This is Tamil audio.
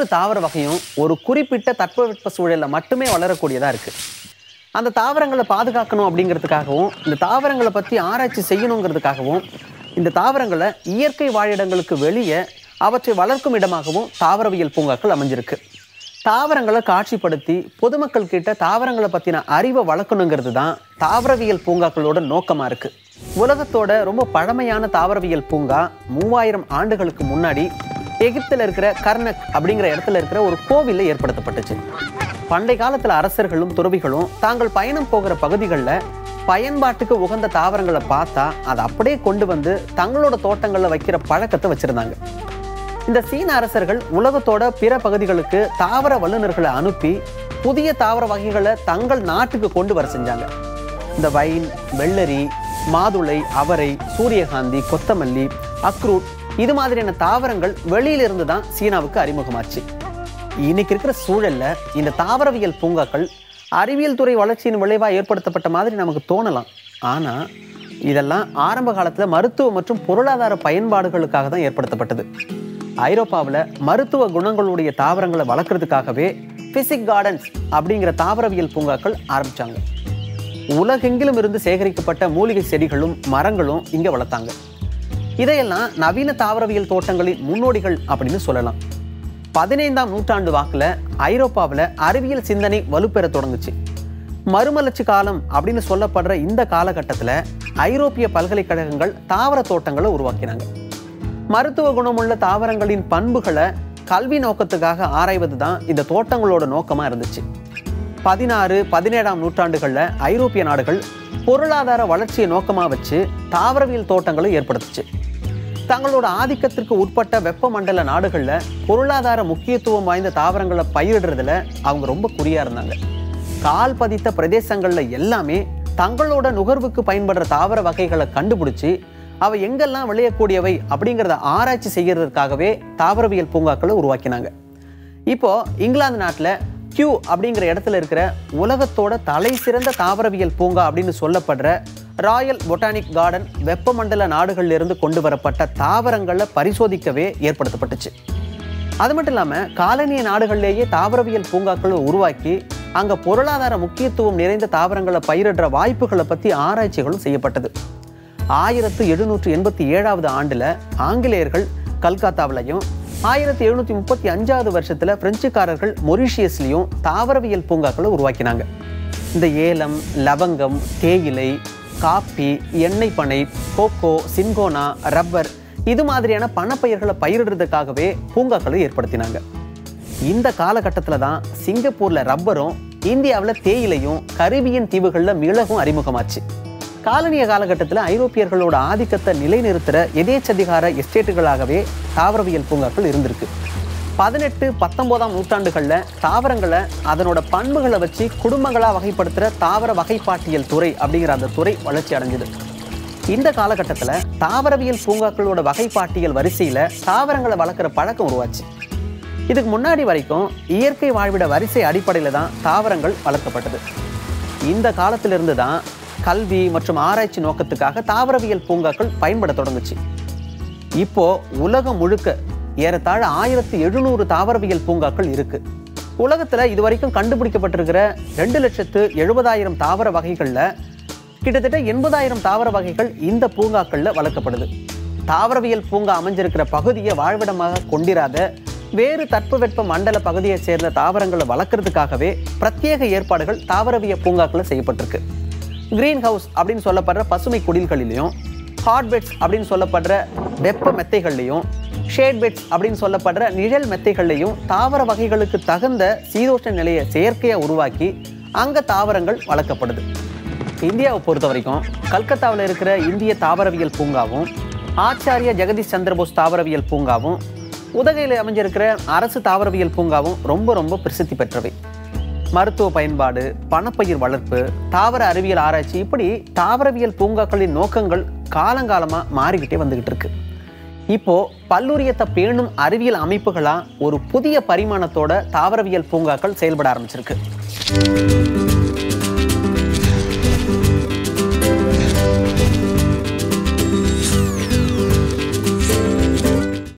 ஒவ்வொரு தாவர வகையும் ஒரு குறிப்பிட்ட தட்பவெட்ப சூழலில் மட்டுமே வளரக்கூடியதாக இருக்குது அந்த தாவரங்களை பாதுகாக்கணும் அப்படிங்கிறதுக்காகவும் இந்த தாவரங்களை பற்றி ஆராய்ச்சி செய்யணுங்கிறதுக்காகவும் இந்த தாவரங்களை இயற்கை வாழிடங்களுக்கு வெளியே அவற்றை வளர்க்கும் இடமாகவும் தாவரவியல் பூங்காக்கள் அமைஞ்சிருக்கு தாவரங்களை காட்சிப்படுத்தி பொதுமக்கள் கிட்ட தாவரங்களை பற்றின அறிவை வளர்க்கணுங்கிறது தான் தாவரவியல் பூங்காக்களோட நோக்கமாக இருக்குது உலகத்தோட ரொம்ப பழமையான தாவரவியல் பூங்கா மூவாயிரம் ஆண்டுகளுக்கு முன்னாடி எகிப்தில் இருக்கிற கர்னக் அப்படிங்கிற இடத்துல இருக்கிற ஒரு கோவிலில் ஏற்படுத்தப்பட்டுச்சு பண்டை காலத்தில் அரசர்களும் துறவிகளும் தாங்கள் பயணம் போகிற பகுதிகளில் பயன்பாட்டுக்கு உகந்த தாவரங்களை பார்த்தா அதை அப்படியே கொண்டு வந்து தங்களோட தோட்டங்களில் வைக்கிற பழக்கத்தை வச்சுருந்தாங்க இந்த சீன அரசர்கள் உலகத்தோட பிற பகுதிகளுக்கு தாவர வல்லுநர்களை அனுப்பி புதிய தாவர வகைகளை தங்கள் நாட்டுக்கு கொண்டு வர செஞ்சாங்க இந்த வைன் வெள்ளரி மாதுளை அவரை சூரியகாந்தி கொத்தமல்லி அக்ரூட் இது மாதிரியான தாவரங்கள் வெளியிலிருந்து தான் சீனாவுக்கு அறிமுகமாச்சு இன்னைக்கு இருக்கிற சூழல்ல இந்த தாவரவியல் பூங்காக்கள் அறிவியல் துறை வளர்ச்சியின் விளைவா ஏற்படுத்தப்பட்ட மாதிரி நமக்கு தோணலாம் ஆனா இதெல்லாம் ஆரம்ப காலத்துல மருத்துவ மற்றும் பொருளாதார பயன்பாடுகளுக்காக தான் ஏற்படுத்தப்பட்டது ஐரோப்பாவில் மருத்துவ குணங்களுடைய தாவரங்களை வளர்க்குறதுக்காகவே பிசிக் கார்டன்ஸ் அப்படிங்கிற தாவரவியல் பூங்காக்கள் ஆரம்பிச்சாங்க உலகெங்கிலும் இருந்து சேகரிக்கப்பட்ட மூலிகை செடிகளும் மரங்களும் இங்கே வளர்த்தாங்க இதையெல்லாம் நவீன தாவரவியல் தோட்டங்களின் முன்னோடிகள் அப்படின்னு சொல்லலாம் பதினைந்தாம் நூற்றாண்டு வாக்கில் ஐரோப்பாவில் அறிவியல் சிந்தனை வலுப்பெற தொடங்குச்சு மறுமலர்ச்சி காலம் அப்படின்னு சொல்லப்படுற இந்த காலகட்டத்தில் ஐரோப்பிய பல்கலைக்கழகங்கள் தாவர தோட்டங்களை உருவாக்கினாங்க மருத்துவ குணமுள்ள தாவரங்களின் பண்புகளை கல்வி நோக்கத்துக்காக ஆராய்வது தான் இந்த தோட்டங்களோட நோக்கமாக இருந்துச்சு பதினாறு பதினேழாம் நூற்றாண்டுகளில் ஐரோப்பிய நாடுகள் பொருளாதார வளர்ச்சியை நோக்கமாக வச்சு தாவரவியல் தோட்டங்களை ஏற்படுத்துச்சு தங்களோட ஆதிக்கத்திற்கு உட்பட்ட வெப்பமண்டல நாடுகளில் பொருளாதார முக்கியத்துவம் வாய்ந்த தாவரங்களை பயிரிடுறதுல அவங்க ரொம்ப குறியா இருந்தாங்க கால் பதித்த பிரதேசங்களில் எல்லாமே தங்களோட நுகர்வுக்கு பயன்படுற தாவர வகைகளை கண்டுபிடிச்சி அவை எங்கெல்லாம் விளையக்கூடியவை அப்படிங்கிறத ஆராய்ச்சி செய்யறதுக்காகவே தாவரவியல் பூங்காக்களை உருவாக்கினாங்க இப்போ இங்கிலாந்து நாட்டில் கியூ அப்படிங்கிற இடத்துல இருக்கிற உலகத்தோட தலை சிறந்த தாவரவியல் பூங்கா அப்படின்னு சொல்லப்படுற ராயல் பொட்டானிக் கார்டன் வெப்பமண்டல நாடுகள்ல இருந்து கொண்டு வரப்பட்ட தாவரங்களை பரிசோதிக்கவே ஏற்படுத்தப்பட்டுச்சு அது மட்டும் இல்லாமல் காலனிய நாடுகள்லேயே தாவரவியல் பூங்காக்களை உருவாக்கி அங்கே பொருளாதார முக்கியத்துவம் நிறைந்த தாவரங்களை பயிரிடுற வாய்ப்புகளை பற்றி ஆராய்ச்சிகளும் செய்யப்பட்டது ஆயிரத்து எழுநூற்று எண்பத்தி ஏழாவது ஆண்டில் ஆங்கிலேயர்கள் கல்கத்தாவிலையும் ஆயிரத்தி எழுநூற்றி முப்பத்தி அஞ்சாவது வருஷத்தில் பிரெஞ்சுக்காரர்கள் மொரிஷியஸ்லேயும் தாவரவியல் பூங்காக்களை உருவாக்கினாங்க இந்த ஏலம் லவங்கம் தேயிலை காப்பி எண்ணெய் பனை கோகோ சின்கோனா ரப்பர் இது மாதிரியான பணப்பயிர்களை பயிரிடுறதுக்காகவே பூங்காக்களை ஏற்படுத்தினாங்க இந்த காலகட்டத்தில் தான் சிங்கப்பூரில் ரப்பரும் இந்தியாவில் தேயிலையும் கரிபியன் தீவுகளில் மிளகும் அறிமுகமாச்சு காலனிய காலகட்டத்தில் ஐரோப்பியர்களோட ஆதிக்கத்தை நிலைநிறுத்துகிற எதேச்சதிகார எஸ்டேட்டுகளாகவே தாவரவியல் பூங்காக்கள் இருந்திருக்கு பதினெட்டு பத்தொன்பதாம் நூற்றாண்டுகளில் தாவரங்களை அதனோட பண்புகளை வச்சு குடும்பங்களாக வகைப்படுத்துகிற தாவர வகைப்பாட்டியல் துறை அப்படிங்கிற அந்த துறை வளர்ச்சி அடைஞ்சது இந்த காலகட்டத்தில் தாவரவியல் பூங்காக்களோட வகைப்பாட்டியல் வரிசையில் தாவரங்களை வளர்க்குற பழக்கம் உருவாச்சு இதுக்கு முன்னாடி வரைக்கும் இயற்கை வாழ்விட வரிசை அடிப்படையில் தான் தாவரங்கள் வளர்க்கப்பட்டது இந்த காலத்திலிருந்து தான் கல்வி மற்றும் ஆராய்ச்சி நோக்கத்துக்காக தாவரவியல் பூங்காக்கள் பயன்பட தொடங்குச்சு இப்போ உலகம் முழுக்க ஏறத்தாழ ஆயிரத்தி எழுநூறு தாவரவியல் பூங்காக்கள் இருக்கு உலகத்துல இதுவரைக்கும் கண்டுபிடிக்கப்பட்டிருக்கிற ரெண்டு லட்சத்து எழுபதாயிரம் தாவர வகைகள்ல கிட்டத்தட்ட எண்பதாயிரம் தாவர வகைகள் இந்த பூங்காக்கள்ல வளர்க்கப்படுது தாவரவியல் பூங்கா அமைஞ்சிருக்கிற பகுதியை வாழ்விடமாக கொண்டிராத வேறு தட்பவெட்ப மண்டல பகுதியைச் சேர்ந்த தாவரங்களை வளர்க்கறதுக்காகவே பிரத்யேக ஏற்பாடுகள் தாவரவிய பூங்காக்களில் செய்யப்பட்டிருக்கு கிரீன் ஹவுஸ் அப்படின்னு சொல்லப்படுற பசுமை குடில்களிலையும் ஹாட் பெட்ஸ் அப்படின்னு சொல்லப்படுற வெப்ப மெத்தைகள்லையும் ஷேட் பெட்ஸ் அப்படின்னு சொல்லப்படுற நிழல் மெத்தைகள்லையும் தாவர வகைகளுக்கு தகுந்த சீதோஷ்ண நிலையை செயற்கையாக உருவாக்கி அங்கே தாவரங்கள் வளர்க்கப்படுது இந்தியாவை பொறுத்த வரைக்கும் கல்கத்தாவில் இருக்கிற இந்திய தாவரவியல் பூங்காவும் ஆச்சாரிய ஜெகதீஷ் சந்திரபோஸ் தாவரவியல் பூங்காவும் உதகையில் அமைஞ்சிருக்கிற அரசு தாவரவியல் பூங்காவும் ரொம்ப ரொம்ப பிரசித்தி பெற்றவை மருத்துவ பயன்பாடு பணப்பயிர் வளர்ப்பு தாவர அறிவியல் ஆராய்ச்சி இப்படி தாவரவியல் பூங்காக்களின் நோக்கங்கள் காலங்காலமாக மாறிக்கிட்டே வந்துகிட்டு இருக்கு இப்போ பல்லுரியத்தை பேணும் அறிவியல் அமைப்புகளா ஒரு புதிய பரிமாணத்தோட தாவரவியல் பூங்காக்கள் செயல்பட ஆரம்பிச்சிருக்கு